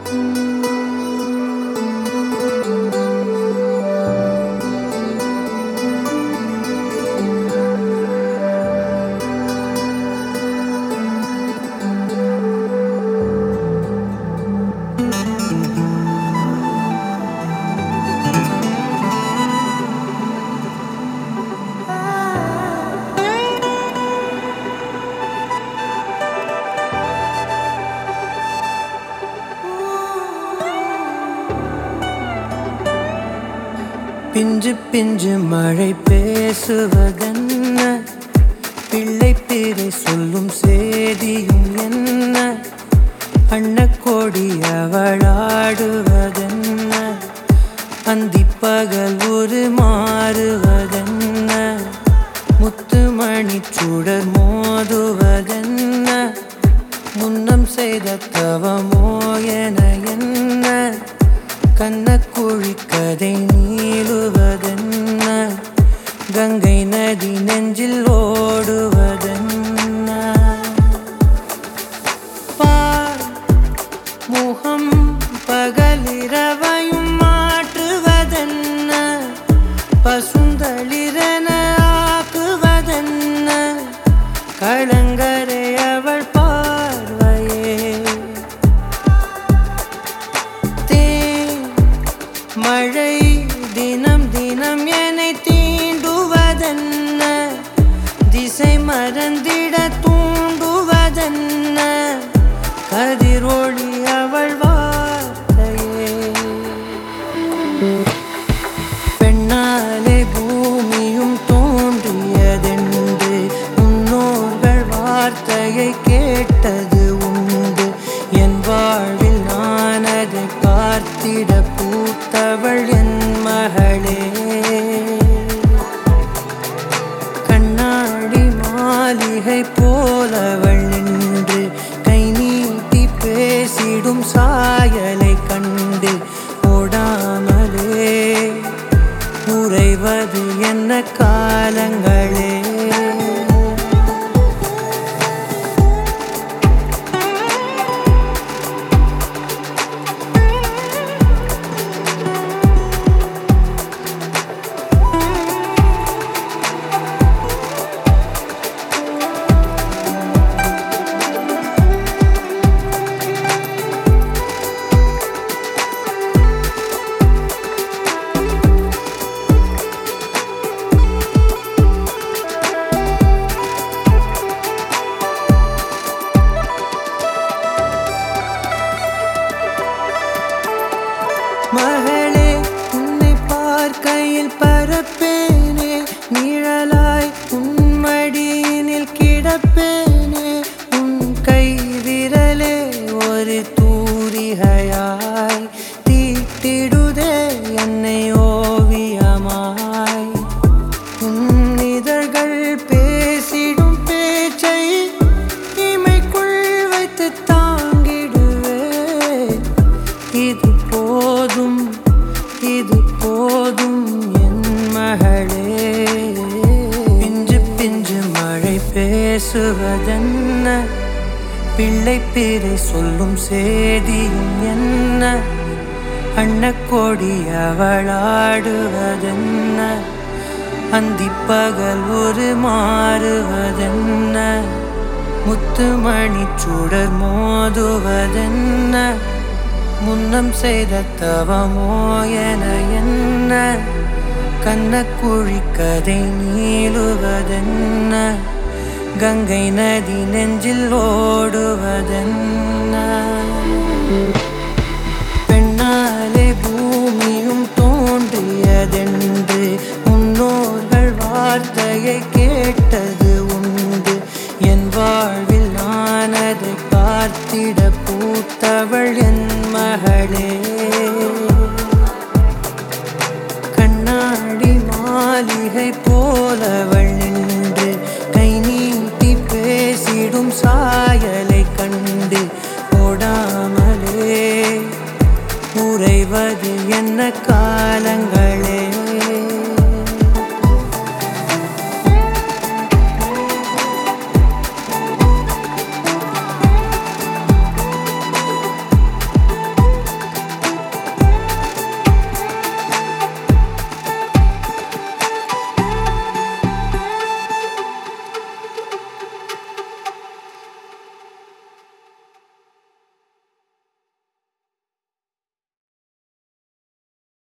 பிஞ்சு பிஞ்சு மழை பேசுவதென்ன பிள்ளை பேரை சொல்லும் சேதியும் என்ன அன்னக்கோடி அவளாடுவதென்ன அந்திப்பகல் ஒரு மாறுவதென்ன முத்துமணி சுடர் மோதுவதென்ன முன்னம் செய்த தவமோ என என்ன கண்ணக்குழி கதை நீளுவதென்ன கங்கை நதி நெஞ்சில் ஓடுவதென்ன பார் முகம் பகலிரவையும் மாற்றுவதென்ன பசுந்தளிரென ஆக்குவதென்ன களங்கரை அவள் பார்வையே தேன் மழை தினம் தினம் என்னை தீண்டுவதென்ன திசை மறந்திட தூண்டுவதென்ன கதிரொளி அவள் வார்த்தையே பெண்ணாலே பூமியும் தோன்றியதென்று முன்னோர்கள் வார்த்தையை கேட்டது உண்டு என் வாழ்வில் நான் அதை பார்த்திட பூத்தவள் என் மகளே கண்ணாடி மாளிகை போலவள் நின்று கை நீட்டி பேசிடும் சாயலை கண்டு ஓடாமலே உறைவது என்ன காலங்களே மகளே உன்னை பார்க்கையில் பரப்பேனே நிழலாய் உன் மடியினில் கிடப்பேனே உன் கை விரலே ஒரு தூரிகையாய் தீட்டிடுதே என்னை ஓவியமாய் உன் இதழ்கள் பேசிடும் பேச்சை இமைக்குள் வைத்து தாங்கிடுவேன் இது போதும் இது போதும் என் மகளே பிஞ்சு பிஞ்சு மழை பேசுவதென்ன பிள்ளை பேரை சொல்லும் சேதியும் என்ன அன்னக்கோடி அவளாடுவதென்ன அந்திப்பகல் ஒரு மாறுவதென்ன முத்துமணி சுடர் மோதுவதென்ன முன்னம் செய்த தவமோ என என்ன கண்ணக்குழி கதை நீளுவதென்ன கங்கை நதி நெஞ்சில் ஓடுவதென்ன பெண்ணாலே பூமியும் தோன்றியதென்று முன்னோர்கள் வார்த்தையை கேட்டது உண்டு என் வாழ்வில் நான் அதை பார்த்திட பூத்தவள் என் மகளே கண்ணாடி மாளிகை போலவள் நின்று கை நீட்டி பேசிடும் சாயலை கண்டு ஓடாமலே உறைவது என்ன காலங்கள்